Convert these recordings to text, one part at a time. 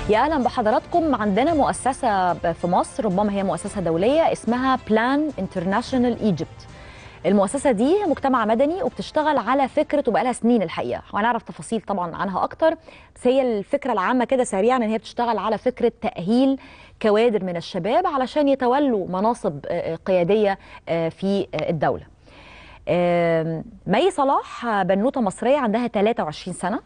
يا اهلا بحضراتكم عندنا مؤسسه في مصر ربما هي مؤسسه دوليه اسمها بلان انترناشونال ايجيبت المؤسسه دي مجتمع مدني وبتشتغل على فكره وبقى لها سنين الحقيقه وهنعرف تفاصيل طبعا عنها اكتر بس هي الفكره العامه كده سريعا ان هي بتشتغل على فكره تاهيل كوادر من الشباب علشان يتولوا مناصب قياديه في الدوله مي صلاح بنوته مصريه عندها 23 سنه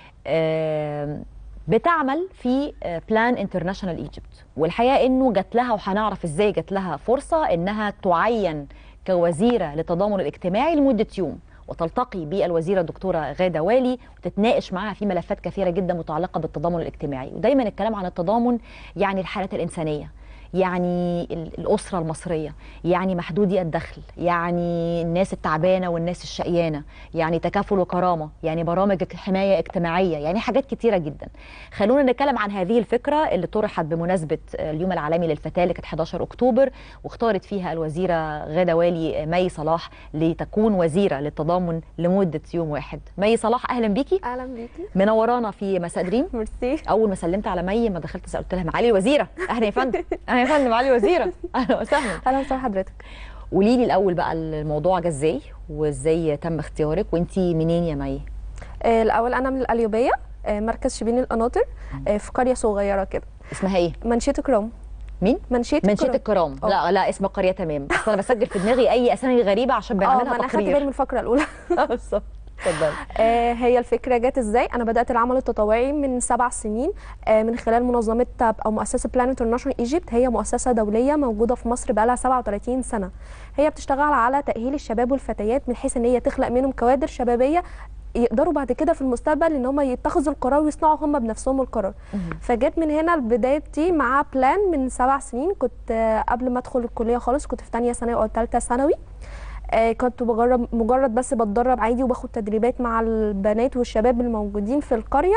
بتعمل في بلان انترناشونال ايجيبت والحقيقه انه جات لها وهنعرف ازاي جات لها فرصه انها تعين كوزيره للتضامن الاجتماعي لمده يوم وتلتقي بالوزيره الدكتوره غاده والي وتتناقش معاها في ملفات كثيره جدا متعلقه بالتضامن الاجتماعي ودايما الكلام عن التضامن يعني الحالات الانسانيه يعني الأسرة المصرية يعني محدودي الدخل يعني الناس التعبانة والناس الشقيانة يعني تكافل وكرامة يعني برامج حماية اجتماعية يعني حاجات كتيرة جدا خلونا نتكلم عن هذه الفكرة اللي طرحت بمناسبة اليوم العالمي للفتاة اللي كانت 11 أكتوبر واختارت فيها الوزيرة غادة والي مي صلاح لتكون وزيرة للتضامن لمدة يوم واحد مي صلاح أهلا بيكي اهلا بيكي منورانا في مساء دريم ميرسي اول ما سلمت على مي ما دخلت قلت لها معالي الوزيره اهلا يا فندم اهلا يا فندم معالي الوزيره اهلا وسهلا اهلا وسهلا حضرتك قولي لي الاول بقى الموضوع جه ازاي وازاي تم اختيارك وانتي منين يا مي آه، الاول انا من القليوبيه آه، مركز شبين القناطر آه، في قريه صغيره كده اسمها ايه منشيه كرام مين منشيه منشيه الكرام أه. لا لا اسم القريه تمام بس انا بسجل في دماغي اي اسامي غريبه عشان اه ما بنعملها انا خدت بالي من تقرير الفقره الاولى بالظبط اتفضلي آه، هي الفكره جت ازاي انا بدات العمل التطوعي من سبع سنين آه، من خلال منظمه او مؤسسه بلان انترناشونال ايجيبت هي مؤسسه دوليه موجوده في مصر بقالها 37 سنه هي بتشتغل على تاهيل الشباب والفتيات من حيث ان هي تخلق منهم كوادر شبابيه يقدروا بعد كده في المستقبل ان هم يتخذوا القرار ويصنعوا هم بنفسهم القرار فجت من هنا بدايتي مع بلان من سبع سنين كنت آه، قبل ما ادخل الكليه خالص كنت في ثانيه ثانوي او ثالثه ثانوي آه، كنت بجرب مجرد بس بتدرب عادي وباخد تدريبات مع البنات والشباب الموجودين في القريه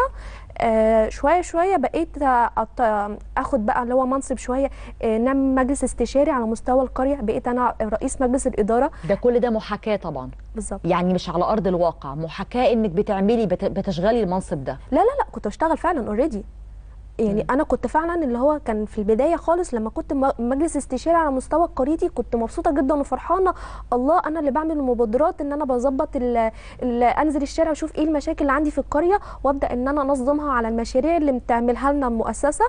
آه، شويه شويه بقيت أط- اخد بقى اللي هو منصب شويه آه، نعمل مجلس استشاري على مستوى القريه بقيت انا رئيس مجلس الاداره ده كل ده محاكاه طبعا بالظبط يعني مش على ارض الواقع محاكاه انك بتعملي بت- بتشغلي المنصب ده لا لا لا كنت بشتغل فعلا اوريدي يعني انا كنت فعلا اللي هو كان في البدايه خالص لما كنت م- مجلس استشاري على مستوى قريتي كنت مبسوطه جدا وفرحانه الله انا اللي بعمل المبادرات ان انا بظبط ال- ال- انزل الشارع واشوف ايه المشاكل اللي عندي في القريه وابدا ان انا انظمها على المشاريع اللي بتعملها لنا المؤسسه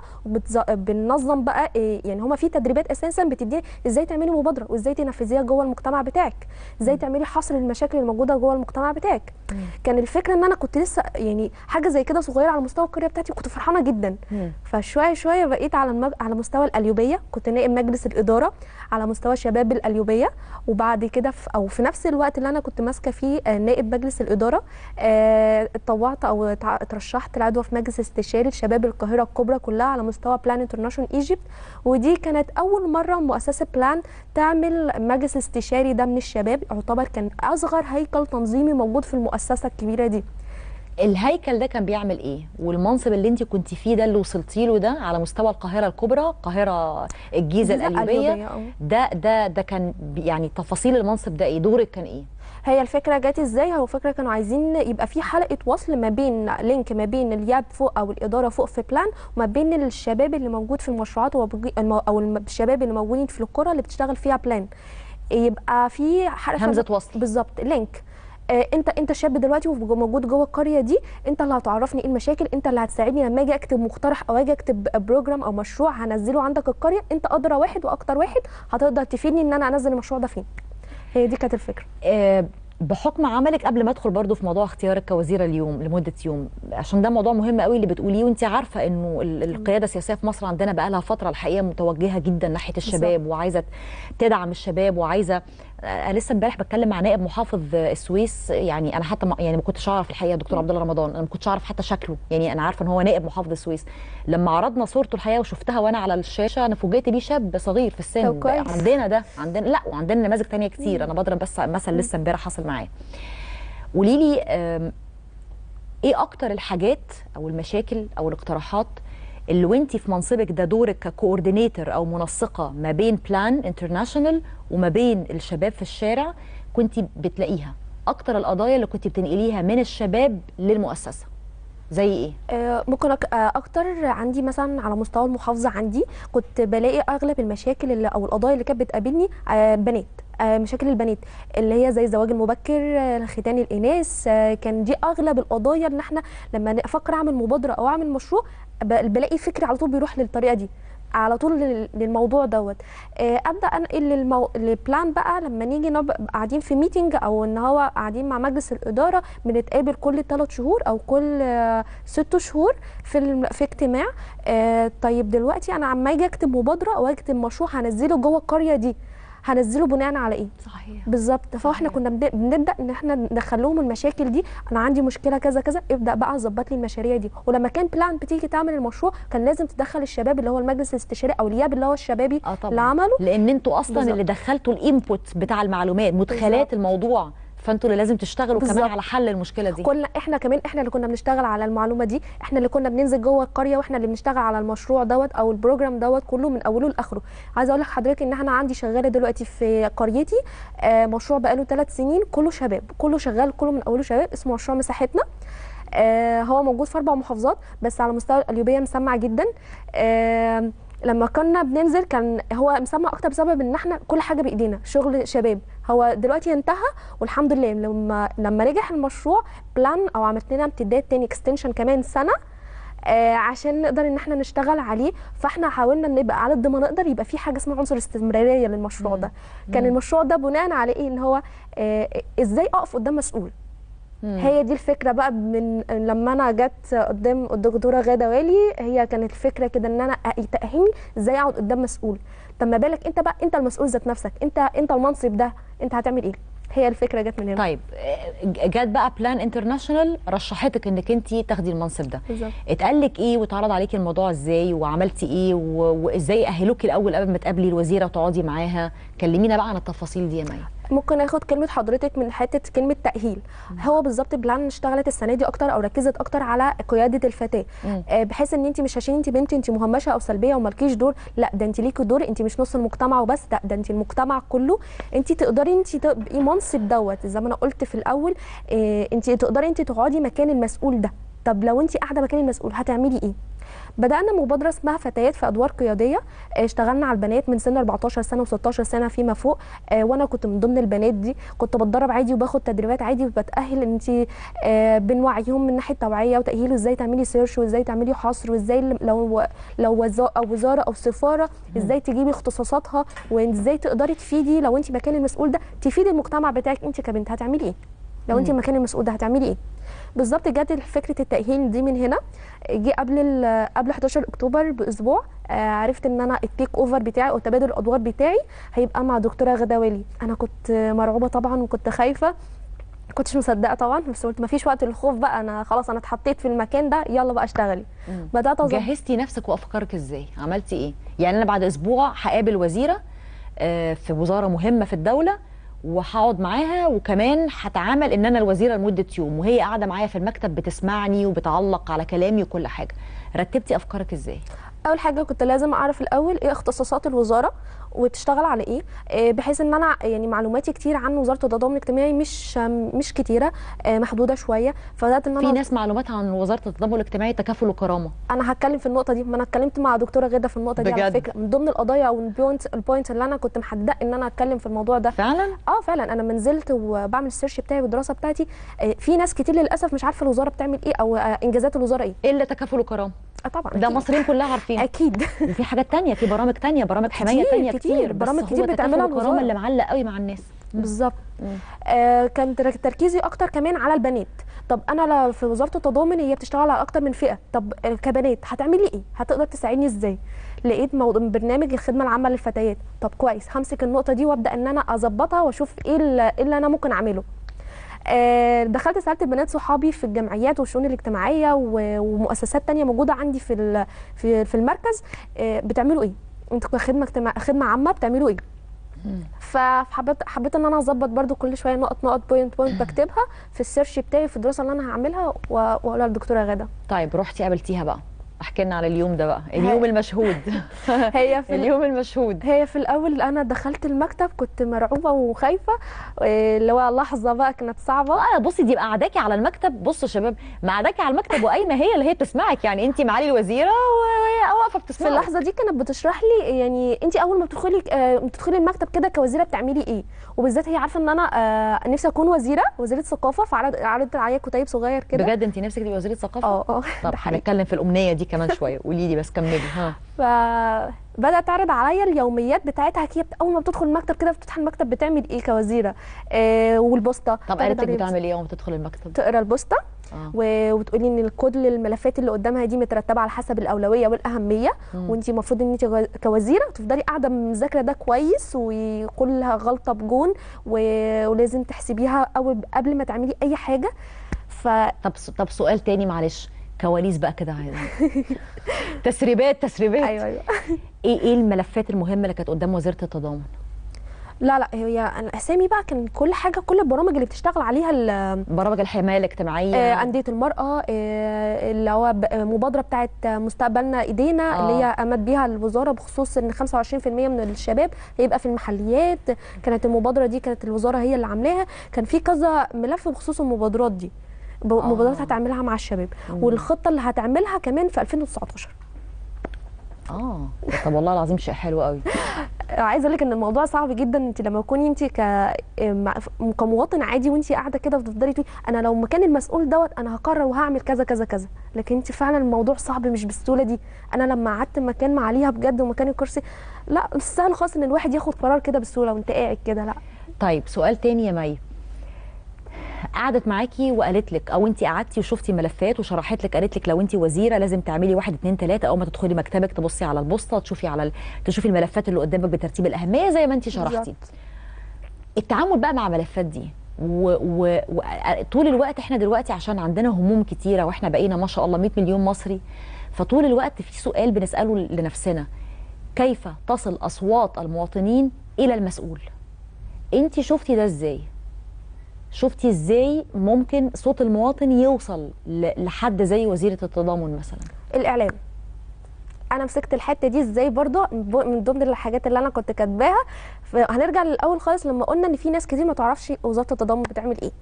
وبننظم بقى إيه يعني هما في تدريبات اساسا بتديني ازاي تعملي مبادره وازاي تنفذيها جوه المجتمع بتاعك ازاي تعملي حصر المشاكل الموجوده جوه المجتمع بتاعك كان الفكره ان انا كنت لسه يعني حاجه زي كده صغيره على مستوى القريه بتاعتي كنت فرحانه جدا فشويه شويه بقيت على المج... على مستوى القليوبيه كنت نائب مجلس الاداره على مستوى شباب القليوبيه وبعد كده في او في نفس الوقت اللي انا كنت ماسكه فيه آه، نائب مجلس الاداره آه، اتطوعت او اتع- اترشحت العضوه في مجلس استشاري لشباب القاهره الكبرى كلها على مستوى بلان انترناشونال ايجيبت ودي كانت اول مره مؤسسه بلان تعمل مجلس استشاري ده من الشباب يعتبر كان اصغر هيكل تنظيمي موجود في المؤسسه الكبيره دي الهيكل ده كان بيعمل ايه والمنصب اللي انت كنت فيه ده اللي وصلتي له ده على مستوى القاهره الكبرى القاهره الجيزه الجيزة القليوبيه القليوبية، اه. ده ده ده كان بي- يعني تفاصيل المنصب ده ايه دورك كان ايه هي الفكره جت ازاي هو فكره كانوا عايزين يبقى في حلقه وصل ما بين لينك ما بين الياب فوق او الاداره فوق في بلان وما بين الشباب اللي موجود في المشروعات وبجي- المو- او الم- الشباب اللي موجودين في القرى اللي بتشتغل فيها بلان يبقى في حلقه همزة وصل. بالظبط لينك آه، انت انت شاب دلوقتي وموجود جوه القريه دي انت اللي هتعرفني ايه المشاكل انت اللي هتساعدني لما اجي اكتب مقترح او اجي اكتب بروجرام او مشروع هنزله عندك القريه انت ادرى واحد واكتر واحد هتقدر تفيدني ان انا انزل المشروع ده فين هي دي كانت الفكره آه، بحكم عملك قبل ما ادخل برضو في موضوع اختيارك كوزيره اليوم لمده يوم عشان ده موضوع مهم قوي اللي بتقوليه وانت عارفه انه ال- القياده السياسيه في مصر عندنا بقى لها فتره الحقيقه متوجهه جدا ناحيه الشباب وعايزه تدعم الشباب وعايزه آه، انا لسه امبارح بتكلم مع نائب محافظ آه، السويس يعني انا حتى ما يعني ما كنتش اعرف الحقيقه دكتور عبد الله رمضان انا ما كنتش اعرف حتى شكله يعني انا عارفه ان هو نائب محافظ السويس لما عرضنا صورته الحقيقه وشفتها وانا على الشاشه انا فوجئت بيه شاب صغير في السن طب كويس. عندنا ده عندنا لا وعندنا نماذج تانية كتير انا بضرب بس مثل لسه امبارح حصل معايا قولي لي آم، ايه اكتر الحاجات او المشاكل او الاقتراحات اللي وانت في منصبك ده دورك ككوردينيتور او منسقه ما بين بلان انترناشونال وما بين الشباب في الشارع كنت بتلاقيها اكتر القضايا اللي كنت بتنقليها من الشباب للمؤسسه زي ايه آه، ممكن أك- آه، اكتر عندي مثلا على مستوى المحافظه عندي كنت بلاقي اغلب المشاكل اللي او القضايا اللي كانت بتقابلني آه، بنات آه، مشاكل البنات اللي هي زي الزواج المبكر آه، ختان الاناث آه، كان دي اغلب القضايا اللي احنا لما افكر اعمل مبادره او اعمل مشروع ب- بلاقي فكري على طول بيروح للطريقه دي على طول لل- للموضوع دوت آه، ابدا انقل للمو... للبلان بقى لما نيجي نبقى قاعدين في ميتنج او ان هو قاعدين مع مجلس الاداره بنتقابل كل ثلاث شهور او كل آه، ست شهور في الم... في اجتماع آه، طيب دلوقتي انا عما اجي اكتب مبادره او اكتب مشروع هنزله جوه القريه دي هنزله بناء على ايه صحيح بالظبط فاحنا كنا بن- بنبدا ان احنا ندخل لهم المشاكل دي انا عندي مشكله كذا كذا ابدا بقى ظبط لي المشاريع دي ولما كان بلان بتيجي تعمل المشروع كان لازم تدخل الشباب اللي هو المجلس الاستشاري او الياب اللي هو الشبابي اه طبعا اللي عمله لان انتوا اصلا بالظبط. اللي دخلتوا الانبوت بتاع المعلومات مدخلات بالظبط. الموضوع فانتوا اللي لازم تشتغلوا كمان بالظبط. على حل المشكله دي كنا احنا كمان احنا اللي كنا بنشتغل على المعلومه دي احنا اللي كنا بننزل جوه القريه واحنا اللي بنشتغل على المشروع دوت او البروجرام دوت كله من اوله لاخره عايزه اقول لحضرتك ان احنا عندي شغاله دلوقتي في قريتي آه مشروع بقاله ثلاث سنين كله شباب كله شغال كله من اوله شباب اسمه مشروع مساحتنا آه هو موجود في اربع محافظات بس على مستوى القليوبيه مسمع جدا آه لما كنا بننزل كان هو مسمع اكتر بسبب ان احنا كل حاجه بايدينا شغل شباب هو دلوقتي انتهى والحمد لله لما لما نجح المشروع بلان او عملت لنا امتداد تاني اكستنشن كمان سنه آه عشان نقدر ان احنا نشتغل عليه فاحنا حاولنا ان يبقى على قد ما نقدر يبقى في حاجه اسمها عنصر استمراريه للمشروع ده كان المشروع ده بناء على ايه ان هو آه ازاي اقف قدام مسؤول مم. هي دي الفكره بقى من لما انا جت قدام الدكتوره غاده والي هي كانت الفكره كده ان انا تاهلني ازاي اقعد قدام مسؤول طب ما بالك انت بقى انت المسؤول ذات نفسك انت انت المنصب ده انت هتعمل ايه هي الفكره جت من هنا طيب آه، جت بقى بلان انترناشونال رشحتك انك انت تاخدي المنصب ده بالظبط اتقال لك ايه واتعرض عليكي الموضوع ازاي وعملتي ايه و- وازاي اهلوكي الاول قبل ما تقابلي الوزيره وتقعدي معاها كلمينا بقى عن التفاصيل دي يا مي ممكن اخد كلمه حضرتك من حته كلمه تاهيل هو بالظبط بلان اشتغلت السنه دي اكتر او ركزت اكتر على قياده الفتاه مم. آه، بحيث ان انت مش عشان انت بنت انت مهمشه او سلبيه ومالكيش دور لا ده انت ليكي دور انت مش نص المجتمع وبس لا ده انت المجتمع كله انت تقدري انت تبقي منصب دوت زي ما انا قلت في الاول آه، انت تقدري انت تقعدي مكان المسؤول ده طب لو انت قاعده مكان المسؤول هتعملي ايه بدأنا مبادرة اسمها فتيات في أدوار قيادية آه، اشتغلنا على البنات من سن 14 سنة و16 سنة فيما فوق آه، وأنا كنت من ضمن البنات دي كنت بتدرب عادي وباخد تدريبات عادي وبتأهل إن أنت آه، بنوعيهم من ناحية توعية وتأهيل وإزاي تعملي سيرش وإزاي تعملي حصر وإزاي لو لو وزا- أو وزارة أو سفارة إزاي تجيبي اختصاصاتها وإزاي تقدري تفيدي لو أنت مكان المسؤول ده تفيدي المجتمع بتاعك أنت كبنت هتعملي إيه؟ لو أنت مم. مكان المسؤول ده هتعملي إيه؟ بالظبط جت فكره التاهيل دي من هنا جه قبل ال- قبل 11 اكتوبر باسبوع آه، عرفت ان انا التيك اوفر بتاعي او تبادل الادوار بتاعي هيبقى مع دكتوره غدا والي انا كنت مرعوبه طبعا وكنت خايفه ما كنتش مصدقه طبعا بس قلت ما فيش وقت للخوف بقى انا خلاص انا اتحطيت في المكان ده يلا بقى اشتغلي مم. بدات اظبط جهزتي نفسك وافكارك ازاي عملتي ايه يعني انا بعد اسبوع هقابل وزيره آه، في وزاره مهمه في الدوله وهقعد معاها وكمان هتعامل ان انا الوزيره لمده يوم وهي قاعده معايا في المكتب بتسمعني وبتعلق على كلامي وكل حاجه رتبتي افكارك ازاي اول حاجه كنت لازم اعرف الاول ايه اختصاصات الوزاره وتشتغل على ايه آه، بحيث ان انا يعني معلوماتي كتير عن وزاره التضامن الاجتماعي مش مش كتيره آه، محدوده شويه فبدات ان في انا ناس معلوماتها عن وزاره التضامن الاجتماعي تكافل وكرامه انا هتكلم في النقطه دي ما انا اتكلمت مع دكتوره غدا في النقطه دي على بجد؟ فكره من ضمن القضايا او البوينت البوينت اللي انا كنت محدده ان انا اتكلم في الموضوع ده فعلا اه فعلا انا منزلت وبعمل السيرش بتاعي والدراسه بتاعتي آه، في ناس كتير للاسف مش عارفه الوزاره بتعمل ايه او آه، انجازات الوزاره ايه الا تكافل وكرامه آه طبعا ده أكيد. مصريين كلها عارفين اكيد وفي حاجات تانية في برامج تانية برامج حماية كتير- تانية كتير، كتير, برامج بس كتير هو تكافل بتعملها وكرامة الوزارة. اللي معلق قوي مع الناس بالظبط مم. آه كان تر- تركيزي اكتر كمان على البنات طب انا لو في وزاره التضامن هي بتشتغل على اكتر من فئه طب آه، كبنات هتعملي ايه هتقدر تساعدني ازاي لقيت موضوع برنامج الخدمه العامه للفتيات طب كويس همسك النقطه دي وابدا ان انا اظبطها واشوف ايه اللي إيه اللي انا ممكن اعمله آه، دخلت سالت البنات صحابي في الجمعيات والشؤون الاجتماعيه و- ومؤسسات تانية موجوده عندي في ال- في في المركز آه، بتعملوا ايه انتوا خدمه اجتماع خدمه عامه بتعملوا ايه فحبيت حبيت ان انا اظبط برضو كل شويه نقط نقط بوينت بوينت بكتبها في السيرش بتاعي في الدراسه اللي انا هعملها و- واقولها للدكتوره غاده طيب رحتي قابلتيها بقى احكي لنا على اليوم ده بقى اليوم المشهود هي في ال- اليوم المشهود هي في الاول انا دخلت المكتب كنت مرعوبه وخايفه إيه، اللي هو لحظه بقى كانت صعبه اه بصي دي قعداكي على المكتب بصوا يا شباب مقعداكي على المكتب وقايمه هي اللي هي بتسمعك يعني انت معالي الوزيره وهي واقفه في بتسمعك اللحظه دي كانت بتشرح لي يعني انت اول ما بتدخلي آه، بتدخلي المكتب كده كوزيره بتعملي ايه وبالذات هي عارفه ان انا آه، نفسي اكون وزيره وزيره ثقافه فعرض عرضت عليا كتيب صغير كده بجد انت نفسك تبقي وزيره ثقافه اه اه طب ده حقيقي. هنتكلم في الامنيه دي كمان شويه قولي لي بس كملي ها فبدات تعرض عليا اليوميات بتاعتها هي بت- اول ما بتدخل المكتب كده بتفتح المكتب بتعمل ايه كوزيره آه والبوسطه طب تعرض قالت لك عليا بتعمل ايه اول ما تدخل المكتب تقرا البوسطه اه و- وتقولي ان كل الملفات اللي قدامها دي مترتبه على حسب الاولويه والاهميه مم. وانت المفروض ان انت غ- كوزيره تفضلي قاعده مذاكره ده كويس وكلها غلطه بجون و- ولازم تحسبيها اول قبل ما تعملي اي حاجه ف طب طب سؤال تاني معلش كواليس بقى كده عايزة. تسريبات تسريبات ايوه ايوه ايه ايه الملفات المهمه اللي كانت قدام وزيره التضامن لا لا هي الاسامي بقى كان كل حاجه كل البرامج اللي بتشتغل عليها ال- برامج الحمايه الاجتماعيه آه، أندية المرأة آه، اللي هو ب- مبادرة بتاعت مستقبلنا إيدينا آه. اللي هي قامت بيها الوزارة بخصوص إن 25% من الشباب هيبقى في المحليات كانت المبادرة دي كانت الوزارة هي اللي عاملاها كان في كذا ملف بخصوص المبادرات دي ب- آه. مبادرات هتعملها مع الشباب مم. والخطة اللي هتعملها كمان في 2019 اه طب والله العظيم شيء حلو قوي عايزه اقول لك ان الموضوع صعب جدا انت لما تكوني انت ك مع- كمواطن عادي وانت قاعده كده وتفضلي تقولي انا لو مكان المسؤول دوت انا هقرر وهعمل كذا كذا كذا لكن انت فعلا الموضوع صعب مش بالسهوله دي انا لما قعدت مكان معاليها بجد ومكان الكرسي لا مش سهل خالص ان الواحد ياخد قرار كده بسهوله وانت قاعد كده لا طيب سؤال تاني يا مي قعدت معاكي وقالت لك او انت قعدتي وشفتي ملفات وشرحت لك قالت لك لو انت وزيره لازم تعملي واحد اتنين تلاته اول ما تدخلي مكتبك تبصي على البوسطه تشوفي على ال... تشوفي الملفات اللي قدامك بترتيب الاهميه زي ما انت شرحتي بالظبط. التعامل بقى مع الملفات دي و... و... و... طول الوقت احنا دلوقتي عشان عندنا هموم كتيره واحنا بقينا ما شاء الله 100 مليون مصري فطول الوقت في سؤال بنساله لنفسنا كيف تصل اصوات المواطنين الى المسؤول انت شفتي ده ازاي شفتي ازاي ممكن صوت المواطن يوصل ل- لحد زي وزيره التضامن مثلا الاعلام انا مسكت الحته دي ازاي برضو من ضمن الحاجات اللي انا كنت كاتباها هنرجع للاول خالص لما قلنا ان في ناس كتير ما تعرفش وزاره التضامن بتعمل ايه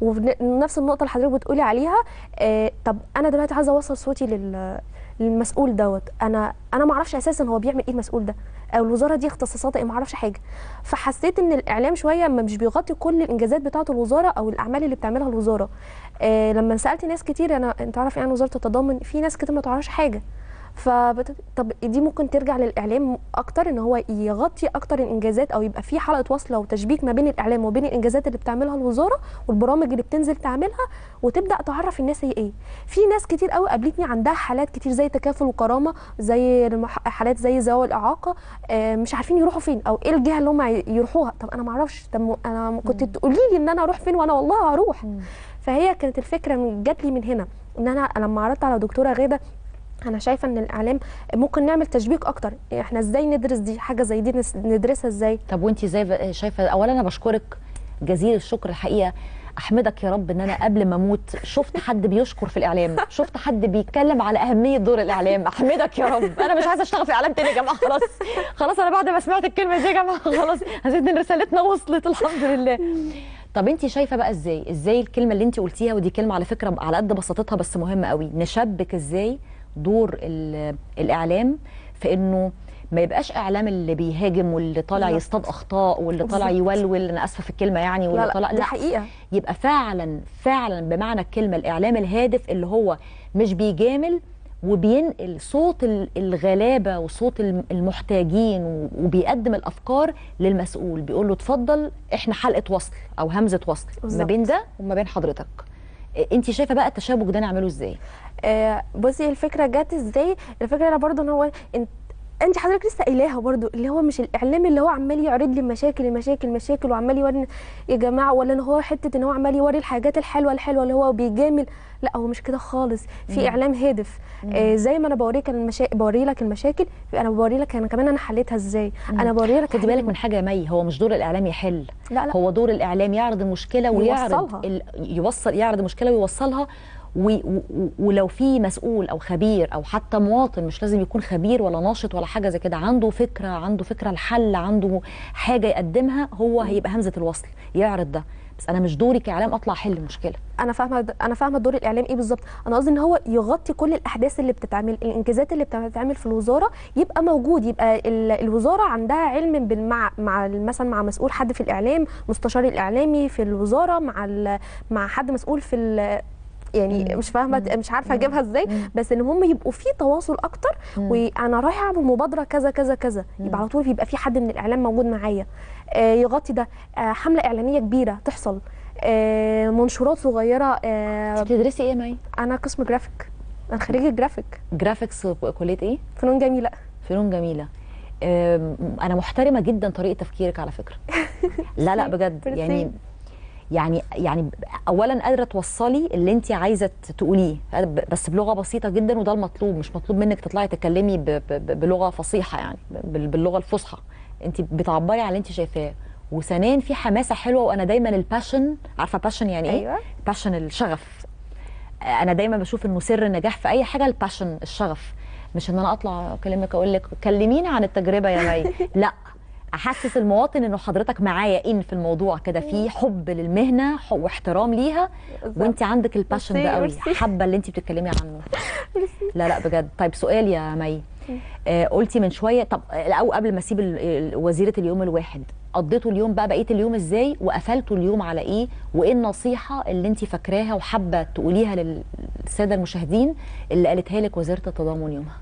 ونفس النقطه اللي حضرتك بتقولي عليها آه طب انا دلوقتي عايزه اوصل صوتي لل للمسؤول دوت انا انا ما اعرفش اساسا هو بيعمل ايه المسؤول ده او الوزاره دي اختصاصاتها ايه ما اعرفش حاجه فحسيت ان الاعلام شويه ما مش بيغطي كل الانجازات بتاعه الوزاره او الاعمال اللي بتعملها الوزاره آه لما سالت ناس كتير انا انت عارف ايه عن وزاره التضامن في ناس كتير ما تعرفش حاجه فبت... طب دي ممكن ترجع للاعلام اكتر ان هو يغطي اكتر الانجازات او يبقى في حلقه وصله وتشبيك ما بين الاعلام وبين الانجازات اللي بتعملها الوزاره والبرامج اللي بتنزل تعملها وتبدا تعرف الناس هي ايه في ناس كتير قوي قابلتني عندها حالات كتير زي تكافل وكرامه زي المح... حالات زي ذوي الاعاقه آه مش عارفين يروحوا فين او ايه الجهه اللي هم يروحوها طب انا ما اعرفش طب انا كنت تقولي لي ان انا اروح فين وانا والله هروح فهي كانت الفكره جات لي من هنا ان انا لما عرضت على دكتوره غاده انا شايفه ان الاعلام ممكن نعمل تشبيك اكتر احنا ازاي ندرس دي حاجه زي دي ندرسها ازاي طب وانت ازاي شايفه اولا انا بشكرك جزيل الشكر الحقيقه احمدك يا رب ان انا قبل ما اموت شفت حد بيشكر في الاعلام شفت حد بيتكلم على اهميه دور الاعلام احمدك يا رب انا مش عايزه اشتغل في الاعلام تاني يا جماعه خلاص خلاص انا بعد ما سمعت الكلمه دي يا جماعه خلاص حسيت ان رسالتنا وصلت الحمد لله طب انت شايفه بقى ازاي ازاي الكلمه اللي انت قلتيها ودي كلمه على فكره على قد بساطتها بس مهمه قوي نشبك ازاي دور الاعلام في انه ما يبقاش اعلام اللي بيهاجم واللي طالع يصطاد اخطاء واللي طالع يولول انا اسفه في الكلمه يعني واللي لا طالع لا, حقيقه يبقى فعلا فعلا بمعنى الكلمه الاعلام الهادف اللي هو مش بيجامل وبينقل صوت الغلابه وصوت المحتاجين وبيقدم الافكار للمسؤول بيقول له اتفضل احنا حلقه وصل او همزه وصل بالزبط. ما بين ده وما بين حضرتك انت شايفه بقى التشابك ده نعمله ازاي آه بصي الفكره جت ازاي الفكره انا برضو ان هو انت انت حضرتك لسه قايلاها برضو اللي هو مش الاعلام اللي هو عمال يعرض لي مشاكل مشاكل مشاكل وعمال يوري يا جماعه ولا ان هو حته ان هو عمال يوري الحاجات الحلوه الحلوه اللي هو بيجامل لا هو مش كده خالص في مم. اعلام هادف آه زي ما انا بوريك المشا... بوري لك المشاكل انا بوري لك انا كمان انا حليتها ازاي مم. انا بوري لك خدي بالك من حاجه يا مي هو مش دور الاعلام يحل لا لا هو دور الاعلام يعرض المشكله ويعرض يوصلها. ال... يوصل يعرض المشكله ويوصلها و و ولو في مسؤول او خبير او حتى مواطن مش لازم يكون خبير ولا ناشط ولا حاجه زي كده عنده فكره عنده فكره الحل عنده حاجه يقدمها هو هيبقى همزه الوصل يعرض ده بس انا مش دوري كاعلام اطلع احل المشكله انا فاهمه انا فاهمه دور الاعلام ايه بالظبط انا قصدي ان هو يغطي كل الاحداث اللي بتتعمل الانجازات اللي بتتعمل في الوزاره يبقى موجود يبقى ال- الوزاره عندها علم بالمع مع مثلا مع مسؤول حد في الاعلام مستشار الاعلامي في الوزاره مع ال- مع حد مسؤول في ال- يعني مم. مش فاهمه مم. مش عارفه اجيبها ازاي مم. بس ان هم يبقوا في تواصل اكتر مم. وانا رايحه اعمل مبادره كذا كذا كذا مم. يبقى على طول يبقى في حد من الاعلام موجود معايا آه، يغطي ده آه، حمله اعلانيه كبيره تحصل آه، منشورات صغيره آه، انت بتدرسي ايه يا مي انا قسم جرافيك انا خريجه جرافيك جرافيكس كليه ايه فنون جميله فنون جميله أم، انا محترمه جدا طريقه تفكيرك على فكره لا لا بجد ميرسي. يعني يعني يعني اولا قادره توصلي اللي انت عايزه تقوليه بس بلغه بسيطه جدا وده المطلوب مش مطلوب منك تطلعي تتكلمي ب- ب- بلغه فصيحه يعني بال- باللغه الفصحى انت بتعبري عن اللي انت شايفاه وثانيا في حماسه حلوه وانا دايما الباشن عارفه باشن يعني ايه ايوه باشن الشغف انا دايما بشوف انه سر النجاح في اي حاجه الباشن الشغف مش ان انا اطلع اكلمك اقول لك كلميني عن التجربه يا مي لا احسس المواطن انه حضرتك معايا ان في الموضوع كده في حب للمهنه ح- واحترام ليها وانت عندك الباشن ده ميرسي، قوي ميرسي. حابه اللي انت بتتكلمي عنه لا لا بجد طيب سؤال يا مي آه قلتي من شويه طب او قبل ما اسيب ال- ال- وزيره اليوم الواحد قضيتوا اليوم بقى بقيه اليوم ازاي وقفلتوا اليوم على ايه وايه النصيحه اللي انت فاكراها وحابه تقوليها للساده المشاهدين اللي قالتها لك وزيره التضامن يومها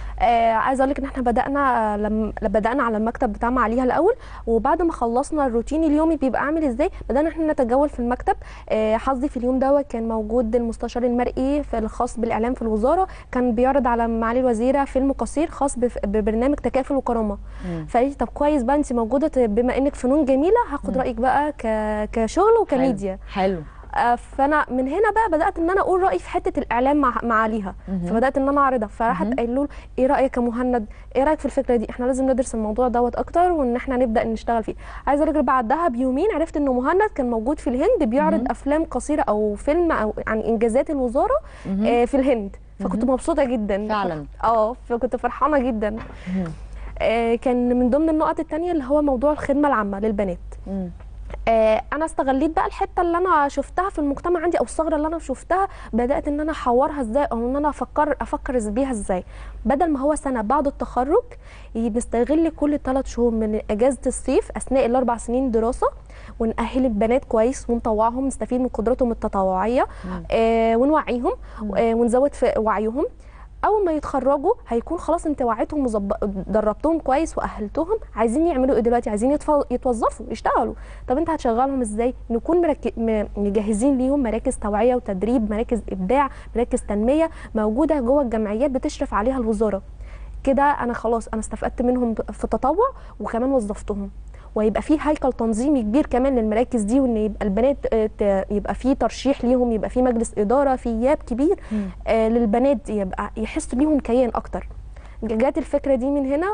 آه عايزه اقول لك ان احنا بدانا لما بدانا على المكتب بتاع معاليها الاول وبعد ما خلصنا الروتين اليومي بيبقى عامل ازاي بدانا احنا نتجول في المكتب آه حظي في اليوم دوت كان موجود المستشار المرئي في الخاص بالاعلام في الوزاره كان بيعرض على معالي الوزيره فيلم قصير خاص بف- ببرنامج تكافل وكرامه فقالت لي طب كويس بقى انت موجوده ت- بما انك فنون جميله هاخد مم. رايك بقى ك- كشغل وكميديا حلو آه، فانا من هنا بقى بدات ان انا اقول رايي في حته الاعلام مع معاليها مهم. فبدات ان انا اعرضها فراحت مهم. قايله له ايه رايك يا مهند ايه رايك في الفكره دي احنا لازم ندرس الموضوع دوت اكتر وان احنا نبدا نشتغل فيه عايزه اقول لك بعدها بيومين عرفت انه مهند كان موجود في الهند بيعرض مهم. افلام قصيره او فيلم او عن انجازات الوزاره مهم. آه، في الهند فكنت مهم. مبسوطه جدا فعلا اه فكنت فرحانه جدا مهم. آه، كان من ضمن النقط التانية اللي هو موضوع الخدمه العامه للبنات مم. آه، انا استغليت بقى الحته اللي انا شفتها في المجتمع عندي او الثغره اللي انا شفتها بدات ان انا احورها ازاي او ان انا افكر افكر بيها ازاي بدل ما هو سنه بعد التخرج ي- نستغل كل ثلاث شهور من اجازه الصيف اثناء الاربع سنين دراسه ونأهل البنات كويس ونطوعهم نستفيد من قدراتهم التطوعيه مم. آه ونوعيهم مم. آه ونزود في وعيهم اول ما يتخرجوا هيكون خلاص انت وعيتهم وظب- دربتهم كويس واهلتهم عايزين يعملوا ايه دلوقتي عايزين يتف- يتوظفوا يشتغلوا طب انت هتشغلهم ازاي نكون مرك... م- مجهزين ليهم مراكز توعيه وتدريب مراكز ابداع مراكز تنميه موجوده جوه الجمعيات بتشرف عليها الوزاره كده انا خلاص انا استفدت منهم في التطوع وكمان وظفتهم ويبقى في هيكل تنظيمي كبير كمان للمراكز دي وان يبقى البنات آه، ت- يبقى في ترشيح ليهم يبقى في مجلس اداره في ياب كبير مم. آه، للبنات يبقى يحسوا ليهم كيان اكتر جات الفكره دي من هنا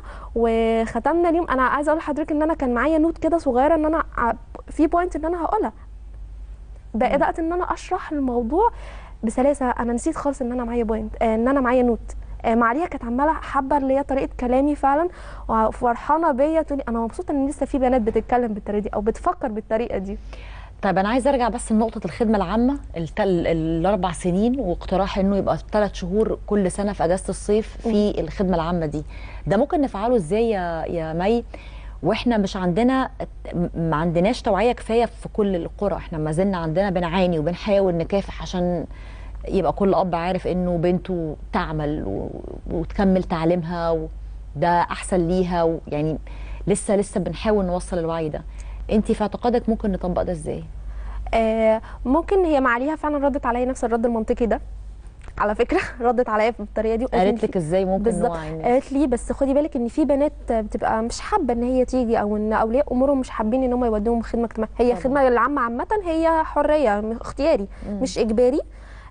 وختمنا اليوم انا عايزه اقول لحضرتك ان انا كان معايا نوت كده صغيره ان انا ع- في بوينت ان انا هقولها بدات ان انا اشرح الموضوع بسلاسه انا نسيت خالص ان انا معايا بوينت آه، ان انا معايا نوت آه، معاليها كانت عماله حابه اللي هي طريقه كلامي فعلا وفرحانه بيا تقولي انا مبسوطه ان لسه في بنات بتتكلم بالطريقه دي او بتفكر بالطريقه دي طيب انا عايزه ارجع بس لنقطه الخدمه العامه التل... الاربع سنين واقتراح انه يبقى ثلاث شهور كل سنه في اجازه الصيف في الخدمه العامه دي ده ممكن نفعله ازاي يا يا مي واحنا مش عندنا ما عندناش توعيه كفايه في كل القرى احنا ما زلنا عندنا بنعاني وبنحاول نكافح عشان يبقى كل اب عارف انه بنته تعمل و... وتكمل تعليمها وده احسن ليها ويعني لسه لسه بنحاول نوصل الوعي ده انت في اعتقادك ممكن نطبق ده ازاي آه، ممكن هي معاليها فعلا ردت عليا نفس الرد المنطقي ده على فكره ردت عليا بالطريقه دي وقالت قالت لي- لك ازاي ممكن بالظبط نوعي الناس قالت لي بس خدي بالك ان في بنات بتبقى مش حابه ان هي تيجي او ان اولياء امورهم مش حابين ان هم يودوهم خدمه اجتماعيه هي طبعا. الخدمه العامه عامه هي حريه م- اختياري مم. مش اجباري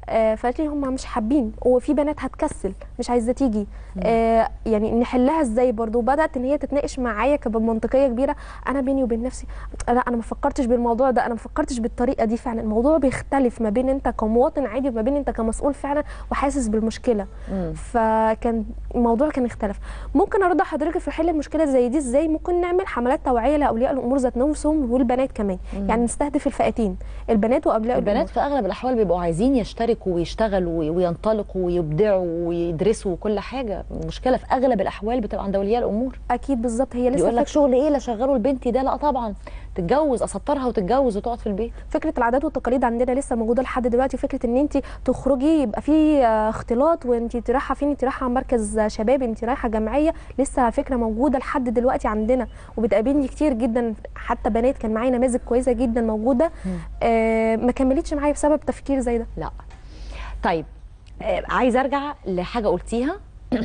آه فقالت لي هم مش حابين وفي بنات هتكسل مش عايزه تيجي آه يعني نحلها ازاي برضو وبدات ان هي تتناقش معايا كمنطقيه كبيره انا بيني وبين نفسي لا انا ما فكرتش بالموضوع ده انا ما فكرتش بالطريقه دي فعلا الموضوع بيختلف ما بين انت كمواطن عادي وما بين انت كمسؤول فعلا وحاسس بالمشكله مم. فكان الموضوع كان اختلف ممكن ارد حضرتك في حل المشكله زي دي ازاي ممكن نعمل حملات توعيه لاولياء الامور ذات نفسهم والبنات كمان يعني نستهدف الفئتين البنات واولياء البنات في اغلب الاحوال بيبقوا عايزين يشتركوا ويشتغلوا وي- وينطلقوا ويبدعوا ويدرسوا وكل حاجه المشكله في اغلب الاحوال بتبقى عند اولياء الامور اكيد بالظبط هي لسه يقول لك فك- شغل ايه لا شغلوا لبنتي ده لا طبعا تتجوز اسطرها وتتجوز وتقعد في البيت فكره العادات والتقاليد عندنا لسه موجوده لحد دلوقتي فكره ان انت تخرجي يبقى في آه، اختلاط وانت رايحه فين انت رايحه مركز شباب انت رايحه جمعيه لسه فكره موجوده لحد دلوقتي عندنا وبتقابلني كتير جدا حتى بنات كان معايا نماذج كويسه جدا موجوده آه ما كملتش معايا بسبب تفكير زي ده لا طيب آه، عايزه ارجع لحاجه قلتيها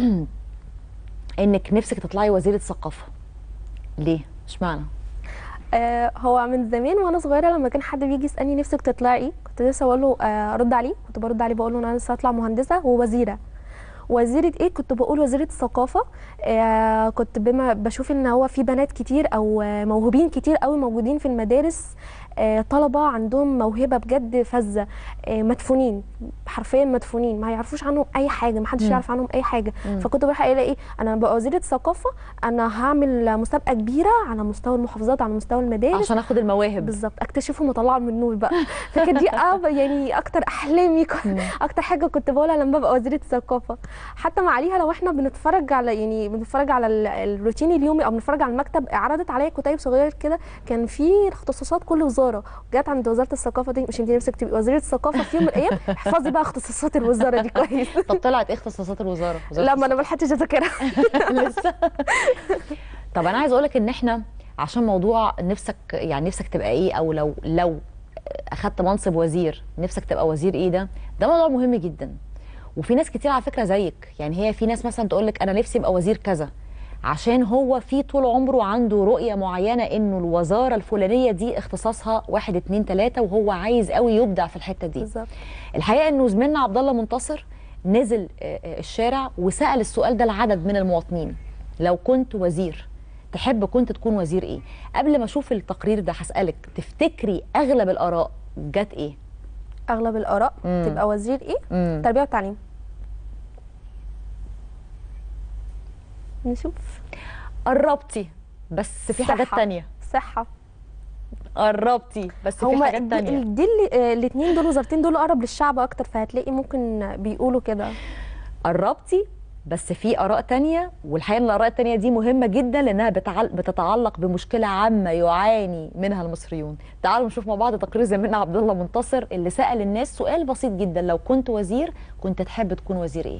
انك نفسك تطلعي وزيره ثقافه ليه اشمعنى آه هو من زمان وانا صغيره لما كان حد بيجي يسالني نفسك تطلعي ايه كنت لسه اقول له آه ارد عليه كنت برد عليه بقول له انا لسه هطلع مهندسه ووزيره وزيره ايه كنت بقول وزيره الثقافه آه كنت بما بشوف ان هو في بنات كتير او آه، موهوبين كتير قوي موجودين في المدارس آه طلبه عندهم موهبه بجد فذه آه مدفونين حرفيا مدفونين ما يعرفوش عنهم اي حاجه ما حدش مم. يعرف عنهم اي حاجه مم. فكنت بروح قايله ايه انا بقى وزيره ثقافه انا هعمل مسابقه كبيره على مستوى المحافظات على مستوى المدارس عشان اخد المواهب بالظبط اكتشفهم واطلعهم من النور بقى فكانت دي أب يعني اكتر احلامي كنت اكتر حاجه كنت بقولها لما ببقى وزيره الثقافه حتى مع عليها لو احنا بنتفرج على يعني بنتفرج على ال- الروتين اليومي او بنتفرج على المكتب عرضت عليا كتيب صغير كده كان في اختصاصات كل وزاره جت عند وزاره الثقافه دي مش انت نفسك تبقي وزيره الثقافه في يوم من الايام احفظي بقى اختصاصات الوزاره دي كويس طب طلعت ايه اختصاصات الوزاره وزارة لا ما انا ما لحقتش اذاكرها لسه طب انا عايز اقولك ان احنا عشان موضوع نفسك يعني نفسك تبقى ايه او لو لو اخدت منصب وزير نفسك تبقى وزير ايه ده ده موضوع مهم جدا وفي ناس كتير على فكره زيك يعني هي في ناس مثلا تقول لك انا نفسي ابقى وزير كذا عشان هو في طول عمره عنده رؤيه معينه انه الوزاره الفلانيه دي اختصاصها واحد اتنين تلاته وهو عايز قوي يبدع في الحته دي بالظبط الحقيقه انه زميلنا عبد الله منتصر نزل آه، آه، الشارع وسال السؤال ده لعدد من المواطنين لو كنت وزير تحب كنت تكون وزير ايه قبل ما اشوف التقرير ده هسالك تفتكري اغلب الاراء جت ايه اغلب الاراء مم. تبقى وزير ايه مم. تربيه وتعليم نشوف قربتي بس في حاجات صحة. تانية صحه قربتي بس في هما حاجات دي, تانية دي الاثنين دول وزارتين دول اقرب للشعب اكتر فهتلاقي ممكن بيقولوا كده قربتي بس في اراء تانية والحقيقه ان الاراء التانية دي مهمه جدا لانها بتعل... بتتعلق بمشكله عامه يعاني منها المصريون تعالوا نشوف مع بعض تقرير زميلنا عبد الله منتصر اللي سال الناس سؤال بسيط جدا لو كنت وزير كنت تحب تكون وزير ايه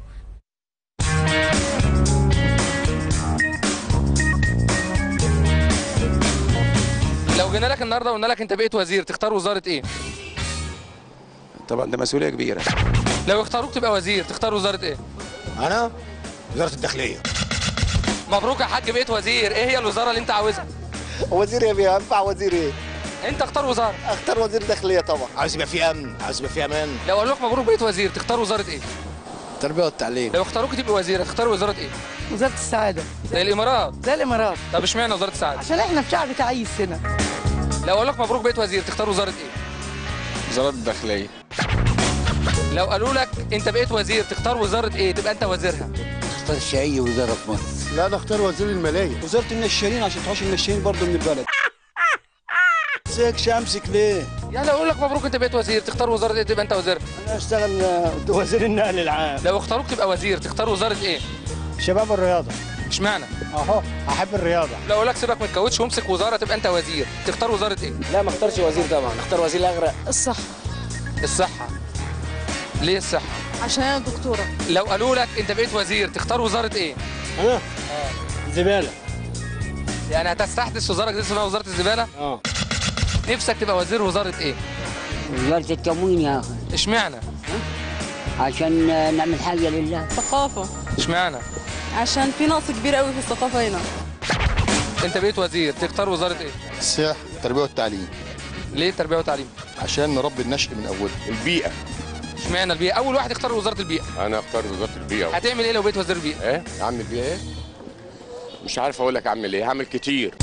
لو جينا لك النهارده وقلنا لك انت بقيت وزير تختار وزاره ايه؟ طبعا ده مسؤوليه كبيره لو اختاروك تبقى وزير تختار وزاره ايه؟ انا وزاره الداخليه مبروك يا حاج بقيت وزير ايه هي الوزاره اللي انت عاوزها؟ وزير ايه بيه؟ ينفع وزير ايه؟ انت اختار وزاره اختار وزير داخليه طبعا عاوز يبقى في امن عاوز يبقى في امان لو قالوا لك مبروك بقيت وزير تختار وزاره ايه؟ التربيه والتعليم لو اختاروك تبقى وزير تختار وزاره ايه؟ وزارة السعادة زي الامارات زي الإمارات طب اشمعنى وزاره السعاده؟ عشان احنا في شعب تعيس هنا لو قالوا لك مبروك بقيت وزير تختار وزاره ايه؟ وزاره الداخليه لو قالوا لك انت بقيت وزير تختار وزاره ايه؟ تبقى انت وزيرها اختار الشقي وزاره مصر لا نختار وزير الماليه وزاره النشالين عشان تحوش النشالين برضه من البلد سيك شمسك ليه؟ يعني لو قالوا لك مبروك انت بقيت وزير تختار وزاره ايه تبقى انت وزيرها؟ انا اشتغل آه، وزير النقل العام لو اختاروك تبقى وزير تختار وزاره ايه؟ شباب الرياضه اشمعنى؟ اهو احب الرياضه لو قالوا لك سيبك من الكاوتش وامسك وزاره تبقى انت وزير تختار وزاره ايه؟ لا ما اختارش وزير طبعا اختار وزير الاغرق الصحة الصحه ليه الصحه؟ عشان أنا دكتورة لو قالوا لك انت بقيت وزير تختار وزاره ايه؟ انا زباله يعني هتستحدث وزاره جديده اسمها وزاره الزباله؟ اه نفسك تبقى وزير وزاره ايه؟ وزارة التموين يا أخي اشمعنى؟ عشان نعمل حاجة لله ثقافة اشمعنى؟ عشان في نقص كبير قوي في الثقافة هنا انت بقيت وزير تختار وزاره ايه؟ السياحه التربيه والتعليم ليه التربيه والتعليم؟ عشان نربي النشء من اوله البيئه اشمعنى البيئه اول واحد اختار وزاره البيئه انا اختار وزاره البيئه هتعمل ايه لو بقيت وزير البيئه ايه اعمل بيها ايه مش عارف اقول لك اعمل ايه هعمل كتير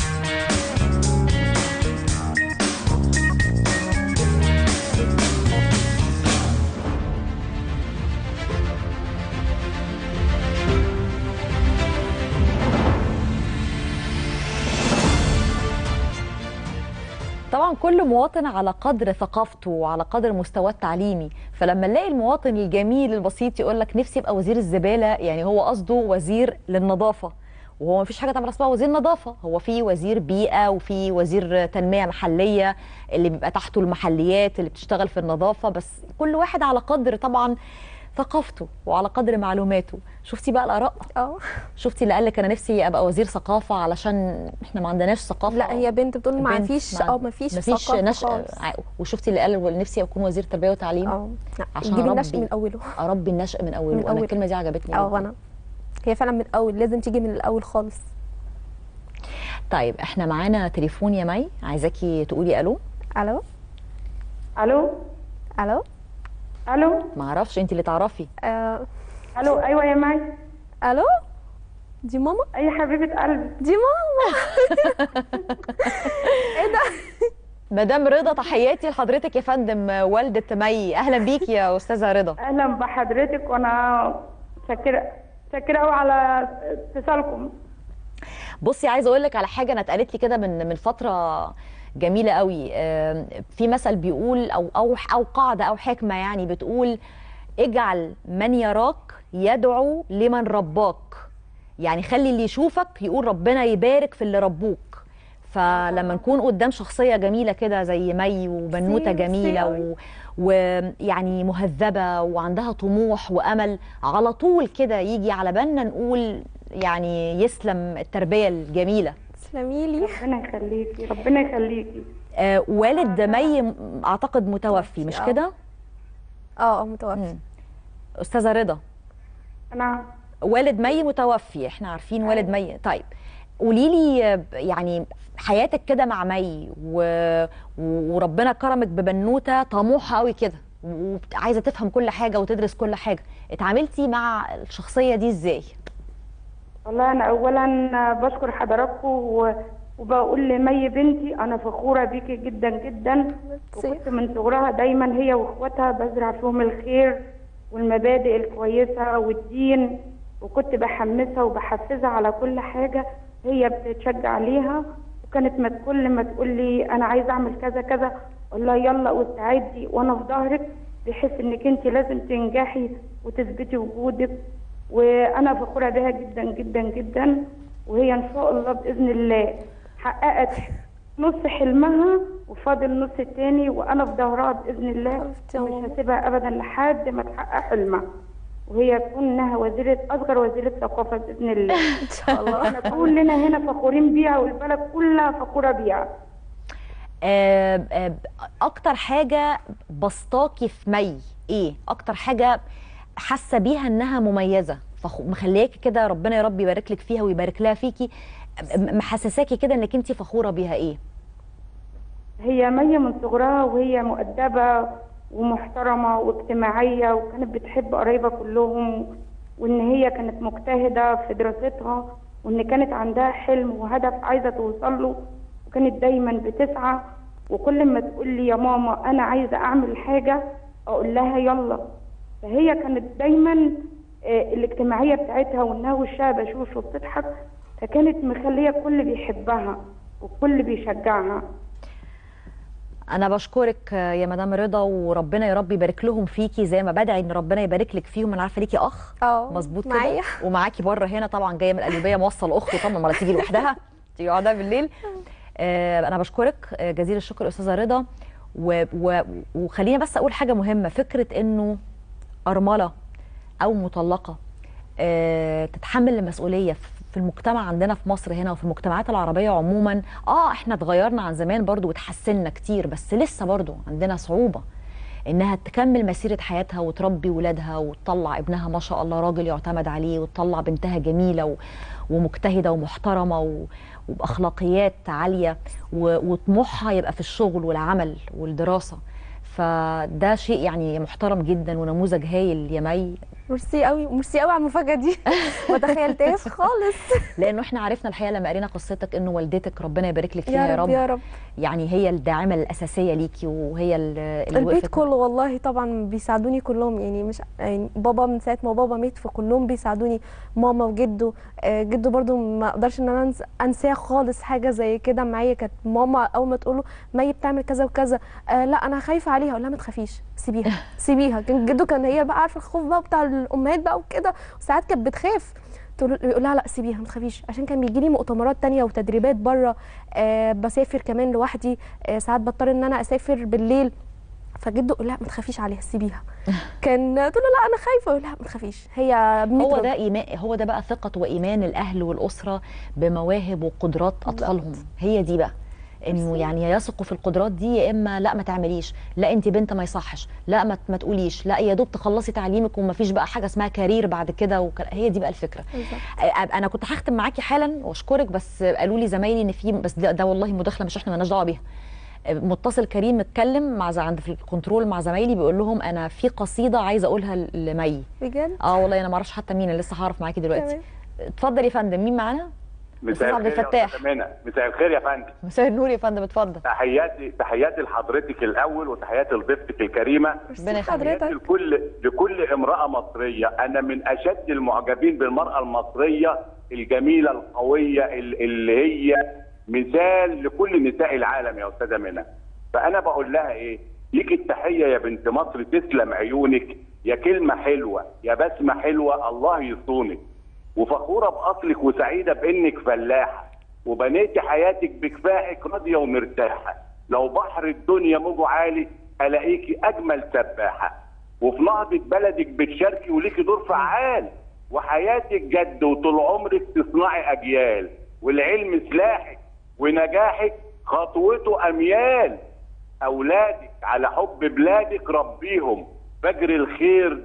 طبعا كل مواطن على قدر ثقافته وعلى قدر مستواه التعليمي فلما نلاقي المواطن الجميل البسيط يقول لك نفسي ابقى وزير الزباله يعني هو قصده وزير للنظافه وهو ما فيش حاجه تعمل اسمها وزير نظافه هو في وزير بيئه وفي وزير تنميه محليه اللي بيبقى تحته المحليات اللي بتشتغل في النظافه بس كل واحد على قدر طبعا ثقافته وعلى قدر معلوماته شفتي بقى الاراء اه شفتي اللي قال لك انا نفسي ابقى وزير ثقافه علشان احنا ما عندناش ثقافه لا هي بنت بتقول ما بنت فيش ما- اه ما فيش مفيش ثقافة نشأ خالص. ع- وشفتي اللي قال نفسي اكون وزير تربيه وتعليم اه لا، عشان جيب النشء أربي. من اوله اربي النشأ من اوله من انا أوله. الكلمه دي عجبتني اه جداً. وانا هي فعلا من الاول لازم تيجي من الاول خالص طيب احنا معانا تليفون يا مي عايزاكي تقولي الو الو الو الو الو ما اعرفش انت اللي تعرفي آه. الو ايوه يا مي الو دي ماما اي حبيبه قلبي دي ماما ايه ده مدام رضا تحياتي لحضرتك يا فندم والده مي اهلا بيكي يا استاذه رضا اهلا بحضرتك وانا شاكره شاكره قوي على اتصالكم بصي عايزه اقول لك على حاجه انا اتقالت لي كده من من فتره جميله قوي آم، في مثل بيقول او او او قاعده او حكمه يعني بتقول اجعل من يراك يدعو لمن رباك يعني خلي اللي يشوفك يقول ربنا يبارك في اللي ربوك فلما نكون قدام شخصيه جميله كده زي مي وبنوته سي- جميله سي و... ويعني مهذبه وعندها طموح وامل على طول كده يجي على بالنا نقول يعني يسلم التربيه الجميله تسلمي لي ربنا يخليكي ربنا يخليكي آه والد مي م- اعتقد متوفي مش آه. كده اه اه متوفي استاذه رضا انا والد مي متوفي احنا عارفين والد مي طيب قولي لي يعني حياتك كده مع مي و... وربنا كرمك ببنوته طموحه قوي كده وعايزه تفهم كل حاجه وتدرس كل حاجه اتعاملتي مع الشخصيه دي ازاي والله انا اولا بشكر حضراتكم و... وبقول لمي بنتي انا فخوره بيكي جدا جدا وكنت من صغرها دايما هي واخواتها بزرع فيهم الخير والمبادئ الكويسه والدين وكنت بحمسها وبحفزها على كل حاجه هي بتتشجع عليها وكانت ما كل ما تقول لي انا عايزه اعمل كذا كذا اقول لها يلا واستعدي وانا في ظهرك بحيث انك انت لازم تنجحي وتثبتي وجودك وانا فخوره بها جدا جدا جدا وهي ان شاء الله باذن الله حققت نص حلمها وفاضل نص التاني وانا في ظهرها باذن الله ومش هسيبها ابدا لحد ما تحقق حلمها وهي تكون انها وزيره اصغر وزيره ثقافه باذن الله ان شاء الله احنا كلنا هنا فخورين بيها والبلد كلها فخوره بيها آه، آه، اكتر حاجه بسطاكي في مي ايه اكتر حاجه حاسه بيها انها مميزه فخ- مخلياكي كده ربنا يا رب يبارك لك فيها ويبارك لها فيكي م- محسساكي كده انك انت فخوره بيها ايه هي مية من صغرها وهي مؤدبة ومحترمة واجتماعية وكانت بتحب قرايبها كلهم وإن هي كانت مجتهدة في دراستها وإن كانت عندها حلم وهدف عايزة توصل له وكانت دايما بتسعى وكل ما تقول لي يا ماما أنا عايزة أعمل حاجة أقول لها يلا فهي كانت دايما آه، الاجتماعية بتاعتها وإنها وشها بشوش وبتضحك فكانت مخلية الكل بيحبها والكل بيشجعها انا بشكرك آه، يا مدام رضا وربنا يا رب يبارك لهم فيكي زي ما بدعي ان ربنا يبارك لك فيهم انا عارفه ليكي اخ اه مظبوط كده معايا. ومعاكي بره هنا طبعا جايه من القليوبيه موصل اخته طبعا ما تيجي لوحدها تيجي قاعده بالليل آه انا بشكرك آه جزيل الشكر استاذه رضا و... و... وخلينا بس اقول حاجه مهمه فكره انه ارمله او مطلقه آه تتحمل المسؤوليه في في المجتمع عندنا في مصر هنا وفي المجتمعات العربيه عموما اه احنا اتغيرنا عن زمان برضو وتحسنا كتير بس لسه برضو عندنا صعوبه انها تكمل مسيره حياتها وتربي ولادها وتطلع ابنها ما شاء الله راجل يعتمد عليه وتطلع بنتها جميله و... ومجتهده ومحترمه و... وباخلاقيات عاليه و... وطموحها يبقى في الشغل والعمل والدراسه فده شيء يعني محترم جدا ونموذج هايل يا مي ميرسي قوي ميرسي قوي على المفاجاه دي ما تخيلتهاش خالص لانه احنا عرفنا الحقيقه لما قرينا قصتك انه والدتك ربنا يبارك لك فيها يا رب يا رب يعني هي الداعمه الاساسيه ليكي وهي اللي اللي البيت وقفت كله والله طبعا بيساعدوني كلهم يعني مش يعني بابا من ساعه ما بابا مات فكلهم بيساعدوني ماما وجده آه، جده برضو ما اقدرش ان انا أنس- انساه خالص حاجه زي كده معايا كانت ماما اول ما تقول له مي بتعمل كذا وكذا آه لا انا خايفه عليها اقول لها ما تخافيش سيبيها سيبيها كان جده كان هي بقى عارفه الخوف بقى بتاع الامهات بقى وكده وساعات كانت بتخاف تقول يقول لها لا سيبيها ما تخافيش عشان كان بيجي لي مؤتمرات تانية وتدريبات بره آه بسافر كمان لوحدي آه ساعات بضطر ان انا اسافر بالليل فجده يقول لها ما تخافيش عليها سيبيها كان تقول له لا انا خايفه يقول لها ما تخافيش هي هو بنت ده ايمان هو ده بقى ثقه وايمان الاهل والاسره بمواهب وقدرات اطفالهم هي دي بقى انه يعني يا يثقوا في القدرات دي يا اما لا ما تعمليش لا انت بنت ما يصحش لا ما, ما تقوليش لا يا دوب تخلصي تعليمك وما فيش بقى حاجه اسمها كارير بعد كده وك... هي دي بقى الفكره آه، انا كنت هختم معاكي حالا واشكرك بس قالوا لي زمايلي ان في بس ده, ده والله مداخله مش احنا مالناش دعوه بيها متصل كريم متكلم مع ز- عند في الكنترول مع زمايلي بيقول لهم انا في قصيده عايزه اقولها ل- لمي بجد اه والله انا ما اعرفش حتى مين أنا لسه هعرف معاكي دلوقتي تمام. اتفضل يا فندم مين معانا مساء عبد الخير يا الفتاح. أستاذة منى مساء الخير يا فندم مساء النور يا فندم اتفضل تحياتي تحياتي لحضرتك الاول وتحياتي لضيفتك الكريمه ربنا يخليك. تحياتي لكل لكل امراه مصريه انا من اشد المعجبين بالمراه المصريه الجميله القويه ال- اللي هي مثال لكل نساء العالم يا استاذه منى فانا بقول لها ايه ليك التحيه يا بنت مصر تسلم عيونك يا كلمه حلوه يا بسمه حلوه الله يصونك وفخوره باصلك وسعيده بانك فلاحه وبنيتي حياتك بكفائك راضيه ومرتاحه لو بحر الدنيا موجه عالي الاقيكي اجمل سباحه وفي نهضه بلدك بتشاركي وليكي دور فعال وحياتك جد وطول عمرك تصنعي اجيال والعلم سلاحك ونجاحك خطوته اميال اولادك على حب بلادك ربيهم فجر الخير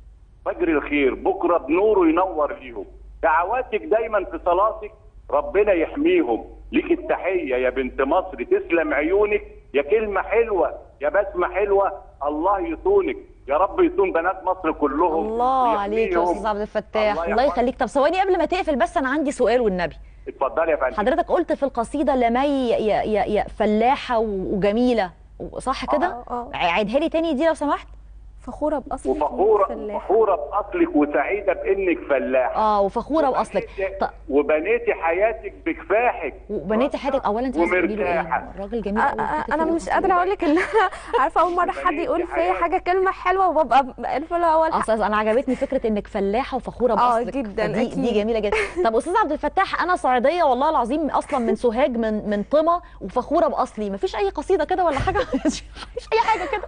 فجر الخير بكره بنوره ينور ليهم دعواتك دايما في صلاتك ربنا يحميهم ليك التحيه يا بنت مصر تسلم عيونك يا كلمه حلوه يا بسمه حلوه الله يصونك يا رب يصون بنات مصر كلهم الله عليك يا ويحميهم. استاذ عبد الفتاح الله الله يحفظك. يخليك طب ثواني قبل ما تقفل بس انا عندي سؤال والنبي اتفضلي يا فندم حضرتك قلت في القصيده لمي يا, يا, يا فلاحه و- وجميله صح كده آه، آه. عيدها لي تاني دي لو سمحت فخوره باصلك وفخوره فلاحة. فخوره باصلك وسعيده بانك فلاحه اه وفخوره باصلك ط- وبنيتي حياتك بكفاحك وبنيتي حياتك اولا انت عايزه تقولي له ايه ومرتاحة. الراجل جميل آه، قوي آه، انا مش قادره اقول لك ان انا عارفه اول مره حد يقول فيا حاجه كلمه حلوه وببقى الف لا اول اصل انا عجبتني فكره انك فلاحه وفخوره آه، باصلك جداً، فدي- دي أكيد. جميله جدا طب استاذ عبد الفتاح انا صعيديه والله العظيم اصلا من سوهاج من من طمه وفخوره باصلي مفيش اي قصيده كده ولا حاجه مفيش اي حاجه كده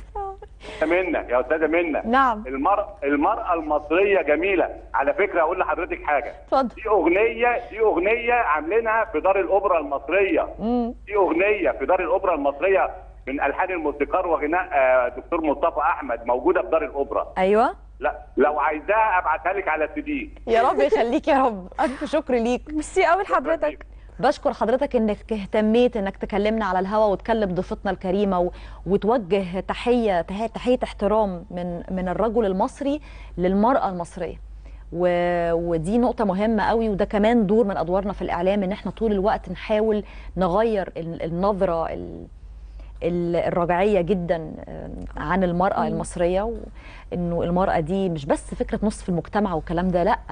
منى يا استاذه منى نعم. المرأة المرأة المصرية جميلة على فكرة اقول لحضرتك حاجة اتفضل دي اغنية دي اغنية عاملينها في دار الاوبرا المصرية مم. دي اغنية في دار الاوبرا المصرية من الحان الموسيقار وغناء آه، دكتور مصطفى احمد موجودة في دار الاوبرا ايوه لا لو عايزاها ابعتها لك على سي دي يا رب يخليك يا رب الف شكر ليك ميرسي قوي لحضرتك بشكر حضرتك انك اهتميت انك تكلمنا على الهوا وتكلم ضيفتنا الكريمه و... وتوجه تحيه تحيه, تحية احترام من من الرجل المصري للمراه المصريه و... ودي نقطة مهمة قوي وده كمان دور من أدوارنا في الإعلام إن إحنا طول الوقت نحاول نغير ال- النظرة ال... ال- الرجعية جدا آه، عن المرأة المصرية وإنه المرأة دي مش بس فكرة نصف المجتمع والكلام ده لأ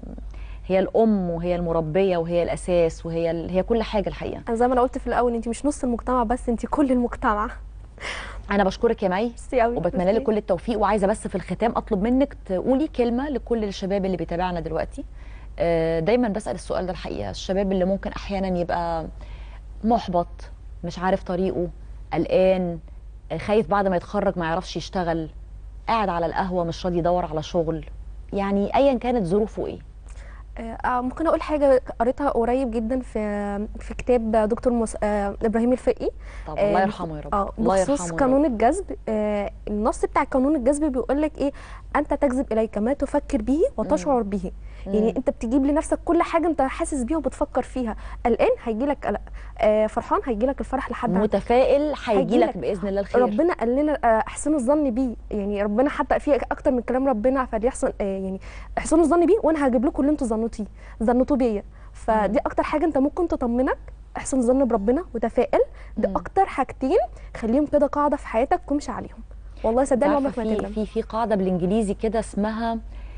هي الأم وهي المربية وهي الأساس وهي ال... هي كل حاجة الحقيقة انا زي ما انا قلت في الاول انت مش نص المجتمع بس انت كل المجتمع أنا بشكرك يا مي ميرسي قوي وبتمنى لك كل التوفيق وعايزة بس في الختام أطلب منك تقولي كلمة لكل الشباب اللي بيتابعنا دلوقتي آه، دايما بسأل السؤال ده الحقيقة الشباب اللي ممكن أحيانا يبقى محبط مش عارف طريقه قلقان آه، خايف بعد ما يتخرج ما يعرفش يشتغل قاعد على القهوة مش راضي يدور على شغل يعني أيا كانت ظروفه إيه آه، ممكن اقول حاجه قريتها قريب جدا في في كتاب دكتور مس... آه، ابراهيم الفقي طب الله يرحمه يا رب اه الله بخصوص يرحمه يا قانون رب. الجذب آه النص بتاع قانون الجذب بيقول لك ايه انت تجذب اليك ما تفكر به وتشعر به يعني مم. انت بتجيب لنفسك كل حاجه انت حاسس بيها وبتفكر فيها قلقان هيجي لك قلق آه فرحان هيجي لك الفرح لحد عندك. متفائل هيجي لك هيجيلك. باذن الله الخير ربنا قال لنا آه، احسنوا الظن بيه يعني ربنا حتى في اكتر من كلام ربنا فليحسن آه، يعني احسنوا الظن بيه وانا هجيب لكم اللي انتوا ظنوتيه ظنتوا بيا فدي اكتر حاجه انت ممكن تطمنك احسن الظن بربنا وتفائل ده اكتر حاجتين خليهم كده قاعده في حياتك وامشي عليهم والله صدقني عارفة عمرك ما في تندم في في قاعده بالانجليزي كده اسمها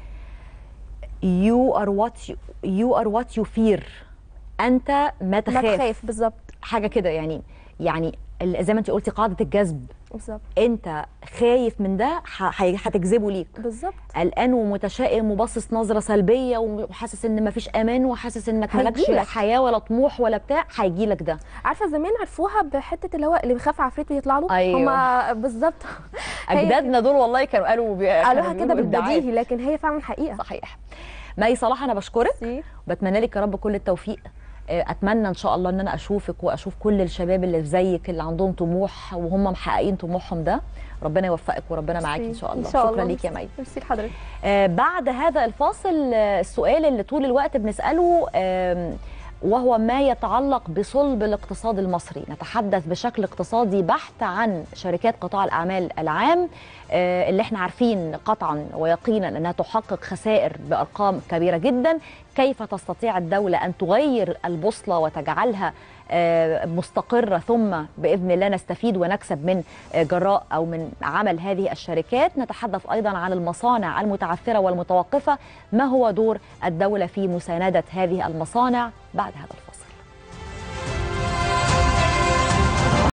you are what you, you are what you fear انت ما ما تخاف تخاف بالظبط حاجه كده يعني يعني ال- زي ما انت قلتي قاعده الجذب بالظبط انت خايف من ده ح- هي- هتجذبه ليك بالظبط قلقان ومتشائم وباصص نظره سلبيه وحاسس ان مفيش امان وحاسس انك مالكش لا هيجيلك. حياه ولا طموح ولا بتاع هيجي لك ده عارفه زمان عرفوها بحته اللي هو اللي بيخاف عفريت بيطلع له أيوة. هما بالظبط هي- اجدادنا دول والله كانوا قالوا بي... قالوها كانوا كده بيقولوا إبداعات. بالبديهي لكن هي فعلا حقيقه صحيح مي صلاح انا بشكرك وبتمنى لك يا رب كل التوفيق آه، اتمنى ان شاء الله ان انا اشوفك واشوف كل الشباب اللي زيك اللي عندهم طموح وهم محققين طموحهم ده ربنا يوفقك وربنا معاكي ان شاء الله إن شاء شكرا الله. ليك يا مي ميرسي لحضرتك آه، بعد هذا الفاصل آه، السؤال اللي طول الوقت بنسأله آم، وهو ما يتعلق بصلب الاقتصاد المصري نتحدث بشكل اقتصادي بحت عن شركات قطاع الأعمال العام آه، اللي احنا عارفين قطعا ويقينا أنها تحقق خسائر بأرقام كبيرة جدا كيف تستطيع الدولة أن تغير البوصلة وتجعلها آه، مستقرة ثم بإذن الله نستفيد ونكسب من آه، جراء أو من عمل هذه الشركات نتحدث أيضا عن المصانع المتعثرة والمتوقفة ما هو دور الدولة في مساندة هذه المصانع بعد هذا الفصل